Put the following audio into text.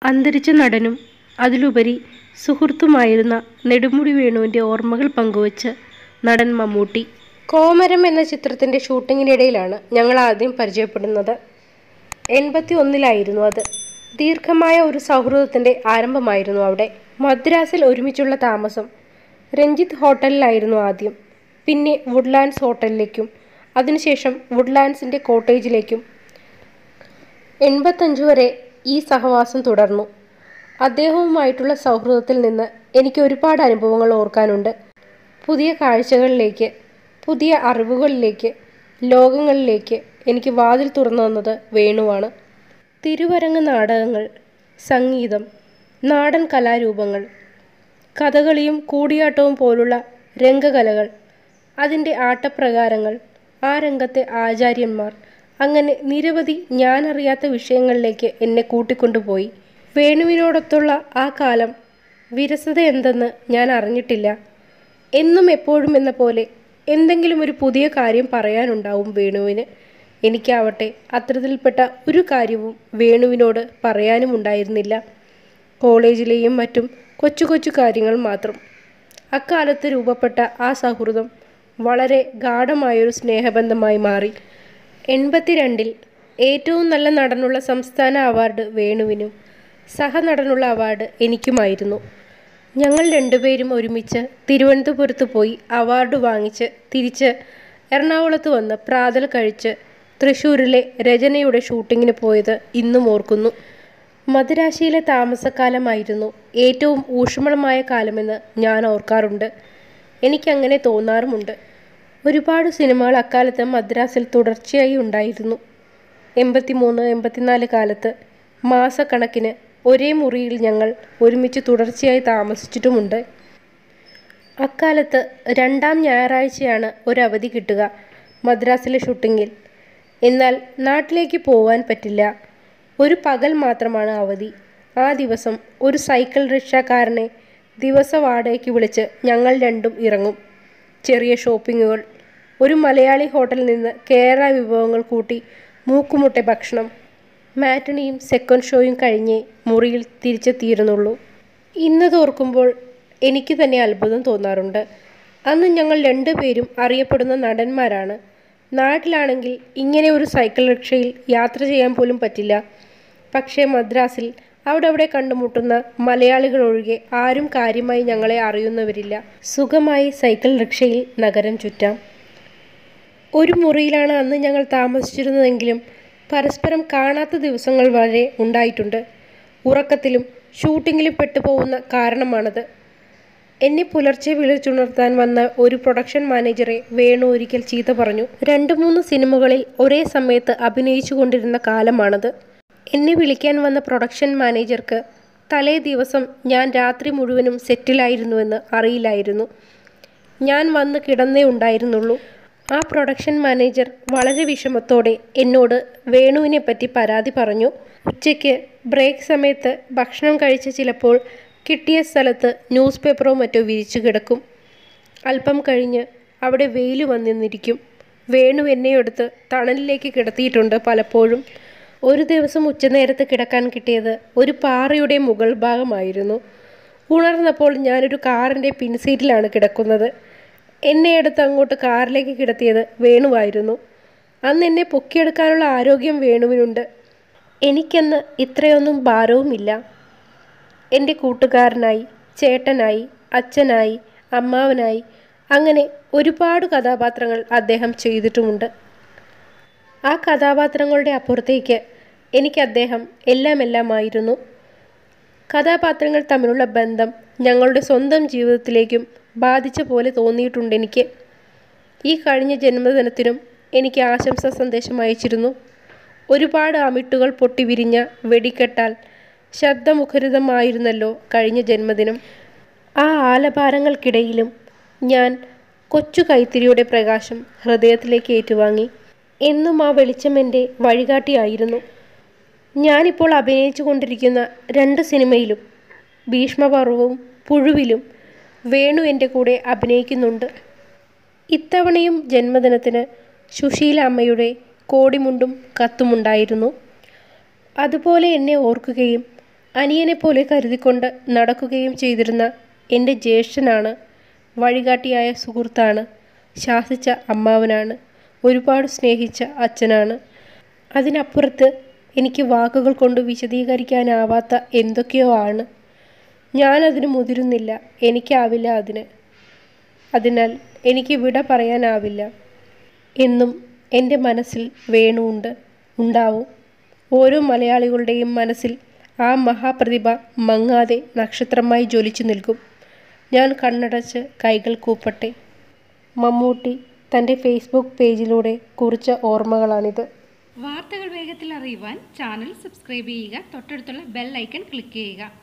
അന്തരിച്ച നടനും അതിലുപരി സുഹൃത്തുമായിരുന്ന നെടുമുടി വേണുവിൻ്റെ ഓർമ്മകൾ പങ്കുവച്ച് നടൻ മമ്മൂട്ടി കോമരം എന്ന ചിത്രത്തിൻ്റെ ഷൂട്ടിങ്ങിനിടയിലാണ് ഞങ്ങൾ ആദ്യം പരിചയപ്പെടുന്നത് എൺപത്തി ഒന്നിലായിരുന്നു അത് ദീർഘമായ ഒരു സൗഹൃദത്തിൻ്റെ ആരംഭമായിരുന്നു അവിടെ മദ്രാസിൽ ഒരുമിച്ചുള്ള താമസം രഞ്ജിത്ത് ഹോട്ടലിലായിരുന്നു ആദ്യം പിന്നെ വുഡ്ലാൻഡ്സ് ഹോട്ടലിലേക്കും അതിനുശേഷം വുഡ്ലാൻഡ്സിൻ്റെ കോട്ടേജിലേക്കും എൺപത്തഞ്ച് വരെ ഈ സഹവാസം തുടർന്നു അദ്ദേഹവുമായിട്ടുള്ള സൗഹൃദത്തിൽ നിന്ന് എനിക്ക് ഒരുപാട് അനുഭവങ്ങൾ ഓർക്കാനുണ്ട് പുതിയ കാഴ്ചകളിലേക്ക് പുതിയ അറിവുകളിലേക്ക് ലോകങ്ങളിലേക്ക് എനിക്ക് വാതിൽ തുറന്നു തന്നത് വേണുവാണ് തിരുവരങ്ങ് നാടകങ്ങൾ സംഗീതം നാടൻ കലാരൂപങ്ങൾ കഥകളിയും കൂടിയാട്ടവും പോലുള്ള രംഗകലകൾ അതിൻ്റെ ആട്ടപ്രകാരങ്ങൾ ആ രംഗത്തെ ആചാര്യന്മാർ അങ്ങനെ നിരവധി ഞാനറിയാത്ത വിഷയങ്ങളിലേക്ക് എന്നെ കൂട്ടിക്കൊണ്ടുപോയി വേണുവിനോടൊത്തുള്ള ആ കാലം വിരസത എന്തെന്ന് ഞാൻ അറിഞ്ഞിട്ടില്ല എന്നും എപ്പോഴും എന്ന പോലെ എന്തെങ്കിലും ഒരു പുതിയ കാര്യം പറയാനുണ്ടാവും വേണുവിന് എനിക്കാവട്ടെ അത്തരത്തിൽപ്പെട്ട ഒരു കാര്യവും വേണുവിനോട് പറയാനും ഉണ്ടായിരുന്നില്ല കോളേജിലെയും മറ്റും കൊച്ചു കൊച്ചു കാര്യങ്ങൾ മാത്രം അക്കാലത്ത് രൂപപ്പെട്ട ആ സൗഹൃദം വളരെ ഗാഠമായൊരു സ്നേഹബന്ധമായി മാറി എൺപത്തിരണ്ടിൽ ഏറ്റവും നല്ല നടനുള്ള സംസ്ഥാന അവാർഡ് വേണുവിനും സഹനടനുള്ള അവാർഡ് എനിക്കുമായിരുന്നു ഞങ്ങൾ രണ്ടുപേരും ഒരുമിച്ച് തിരുവനന്തപുരത്ത് പോയി അവാർഡ് വാങ്ങിച്ച് തിരിച്ച് എറണാകുളത്ത് വന്ന് പ്രാതൽ കഴിച്ച് തൃശ്ശൂരിലെ രചനയുടെ ഷൂട്ടിങ്ങിന് പോയത് ഇന്നും ഓർക്കുന്നു മദുരാശിയിലെ താമസക്കാലമായിരുന്നു ഏറ്റവും ഊഷ്മളമായ കാലമെന്ന് ഞാൻ ഓർക്കാറുണ്ട് എനിക്കങ്ങനെ തോന്നാറുമുണ്ട് ഒരുപാട് സിനിമകൾ അക്കാലത്ത് മദ്രാസിൽ തുടർച്ചയായി ഉണ്ടായിരുന്നു എൺപത്തിമൂന്ന് എൺപത്തിനാല് കാലത്ത് മാസക്കണക്കിന് ഒരേ മുറിയിൽ ഞങ്ങൾ ഒരുമിച്ച് തുടർച്ചയായി താമസിച്ചിട്ടുമുണ്ട് അക്കാലത്ത് രണ്ടാം ഞായറാഴ്ചയാണ് ഒരവധി കിട്ടുക മദ്രാസിലെ ഷൂട്ടിങ്ങിൽ എന്നാൽ നാട്ടിലേക്ക് പോവാൻ പറ്റില്ല ഒരു പകൽ മാത്രമാണ് അവധി ആ ദിവസം ഒരു സൈക്കിൾ റിക്ഷക്കാരനെ ദിവസ വാടകയ്ക്ക് വിളിച്ച് ഞങ്ങൾ രണ്ടും ഇറങ്ങും ചെറിയ ഷോപ്പിങ്ങുകൾ ഒരു മലയാളി ഹോട്ടലിൽ നിന്ന് കേരള വിഭവങ്ങൾ കൂട്ടി മൂക്കുമുട്ട ഭക്ഷണം മാറ്റണിയും സെക്കൻഡ് ഷോയും കഴിഞ്ഞേ മുറിയിൽ തിരിച്ചെത്തിയിരുന്നുള്ളൂ ഇന്നത് ഓർക്കുമ്പോൾ എനിക്ക് തന്നെ അത്ഭുതം തോന്നാറുണ്ട് അന്ന് ഞങ്ങൾ രണ്ടുപേരും അറിയപ്പെടുന്ന നടന്മാരാണ് നാട്ടിലാണെങ്കിൽ ഇങ്ങനെ ഒരു സൈക്കിൾ റിക്ഷയിൽ യാത്ര ചെയ്യാൻ പോലും പറ്റില്ല പക്ഷേ മദ്രാസിൽ അവിടെ അവിടെ കണ്ടുമുട്ടുന്ന മലയാളികൾ ഒഴികെ ആരും കാര്യമായി ഞങ്ങളെ അറിയുന്നവരില്ല സുഖമായി സൈക്കിൾ റിക്ഷയിൽ നഗരം ചുറ്റാം ഒരു മുറിയിലാണ് അന്ന് ഞങ്ങൾ താമസിച്ചിരുന്നതെങ്കിലും പരസ്പരം കാണാത്ത ദിവസങ്ങൾ വരെ ഉണ്ടായിട്ടുണ്ട് ഉറക്കത്തിലും ഷൂട്ടിങ്ങിലും പെട്ടുപോകുന്ന കാരണമാണത് എന്നെ പുലർച്ചെ വിളിച്ചുണർത്താൻ വന്ന ഒരു പ്രൊഡക്ഷൻ മാനേജറെ വേണു ഒരിക്കൽ ചീത്ത പറഞ്ഞു രണ്ട് മൂന്ന് സിനിമകളിൽ ഒരേ സമയത്ത് അഭിനയിച്ചു കൊണ്ടിരുന്ന കാലമാണത് എന്നെ വിളിക്കാൻ വന്ന പ്രൊഡക്ഷൻ മാനേജർക്ക് തലേ ദിവസം ഞാൻ രാത്രി മുഴുവനും സെറ്റിലായിരുന്നുവെന്ന് അറിയില്ലായിരുന്നു ഞാൻ വന്ന് കിടന്നേ ഉണ്ടായിരുന്നുള്ളൂ ആ പ്രൊഡക്ഷൻ മാനേജർ വളരെ വിഷമത്തോടെ എന്നോട് വേണുവിനെ പറ്റി പരാതി പറഞ്ഞു ഉച്ചയ്ക്ക് ബ്രേക്ക് സമയത്ത് ഭക്ഷണം കഴിച്ച് ചിലപ്പോൾ കിട്ടിയ സ്ഥലത്ത് ന്യൂസ് പേപ്പറോ മറ്റോ വിരിച്ചു കിടക്കും അല്പം കഴിഞ്ഞ് അവിടെ വെയിൽ വന്നിരിക്കും വേണു എന്നെ എടുത്ത് തണലിലേക്ക് കിടത്തിയിട്ടുണ്ട് പലപ്പോഴും ഒരു ദിവസം ഉച്ചനേരത്ത് കിടക്കാൻ കിട്ടിയത് ഒരു പാറയുടെ മുകൾ ഭാഗമായിരുന്നു ഉണർന്നപ്പോൾ ഞാനൊരു കാറിൻ്റെ പിൻസീറ്റിലാണ് കിടക്കുന്നത് എന്നെ എടുത്ത് അങ്ങോട്ട് കാറിലേക്ക് കിടത്തിയത് വേണുവായിരുന്നു അന്ന് എന്നെ പൊക്കിയെടുക്കാനുള്ള ആരോഗ്യം വേണുവിനുണ്ട് എനിക്കന്ന് ഇത്രയൊന്നും ഭാരവുമില്ല എൻ്റെ കൂട്ടുകാരനായി ചേട്ടനായി അച്ഛനായി അമ്മാവനായി അങ്ങനെ ഒരുപാട് കഥാപാത്രങ്ങൾ അദ്ദേഹം ചെയ്തിട്ടുമുണ്ട് ആ കഥാപാത്രങ്ങളുടെ അപ്പുറത്തേക്ക് എനിക്ക് അദ്ദേഹം എല്ലാം എല്ലാമായിരുന്നു കഥാപാത്രങ്ങൾ തമ്മിലുള്ള ബന്ധം ഞങ്ങളുടെ സ്വന്തം ജീവിതത്തിലേക്കും ബാധിച്ച പോലെ തോന്നിയിട്ടുണ്ട് എനിക്ക് ഈ കഴിഞ്ഞ ജന്മദിനത്തിനും എനിക്ക് ആശംസാ സന്ദേശം അയച്ചിരുന്നു ഒരുപാട് അമിട്ടുകൾ പൊട്ടിവിരിഞ്ഞ വെടിക്കെട്ടാൽ ശബ്ദമുഖരിതമായിരുന്നല്ലോ കഴിഞ്ഞ ജന്മദിനം ആ ആലഭാരങ്ങൾക്കിടയിലും ഞാൻ കൊച്ചു കൈത്തിരിയുടെ പ്രകാശം ഹൃദയത്തിലേക്ക് ഏറ്റുവാങ്ങി എന്നും ആ വെളിച്ചം എൻ്റെ വഴികാട്ടിയായിരുന്നു ഞാനിപ്പോൾ അഭിനയിച്ചു കൊണ്ടിരിക്കുന്ന രണ്ട് സിനിമയിലും ഭീഷ്മപർവവും പുഴുവിലും വേണു എൻ്റെ കൂടെ അഭിനയിക്കുന്നുണ്ട് ഇത്തവണയും ജന്മദിനത്തിന് സുശീല അമ്മയുടെ കോടിമുണ്ടും കത്തുമുണ്ടായിരുന്നു അതുപോലെ എന്നെ ഓർക്കുകയും അനിയനെ പോലെ കരുതിക്കൊണ്ട് നടക്കുകയും ചെയ്തിരുന്ന എൻ്റെ ജ്യേഷ്ഠനാണ് വഴികാട്ടിയായ സുഹൃത്താണ് ശാസിച്ച അമ്മാവനാണ് ഒരുപാട് സ്നേഹിച്ച അച്ഛനാണ് അതിനപ്പുറത്ത് എനിക്ക് വാക്കുകൾ കൊണ്ട് വിശദീകരിക്കാനാവാത്ത എന്തൊക്കെയോ ആണ് ഞാനതിന് മുതിരുന്നില്ല എനിക്കാവില്ല അതിന് അതിനാൽ എനിക്ക് വിട പറയാനാവില്ല എന്നും എൻ്റെ മനസ്സിൽ വേണുണ്ട് ഉണ്ടാവും ഓരോ മലയാളികളുടെയും മനസ്സിൽ ആ മഹാപ്രതിഭ മങ്ങാതെ നക്ഷത്രമായി ജ്വലിച്ചു നിൽക്കും ഞാൻ കണ്ണടച്ച് കൈകൾ കൂപ്പട്ടെ മമ്മൂട്ടി തൻ്റെ ഫേസ്ബുക്ക് പേജിലൂടെ കുറിച്ച ഓർമ്മകളാണിത് വാർത്തകൾ വേഗത്തിൽ അറിയുവാൻ ചാനൽ സബ്സ്ക്രൈബ് ചെയ്യുക തൊട്ടടുത്തുള്ള ബെൽ ഐക്കൺ ക്ലിക്ക് ചെയ്യുക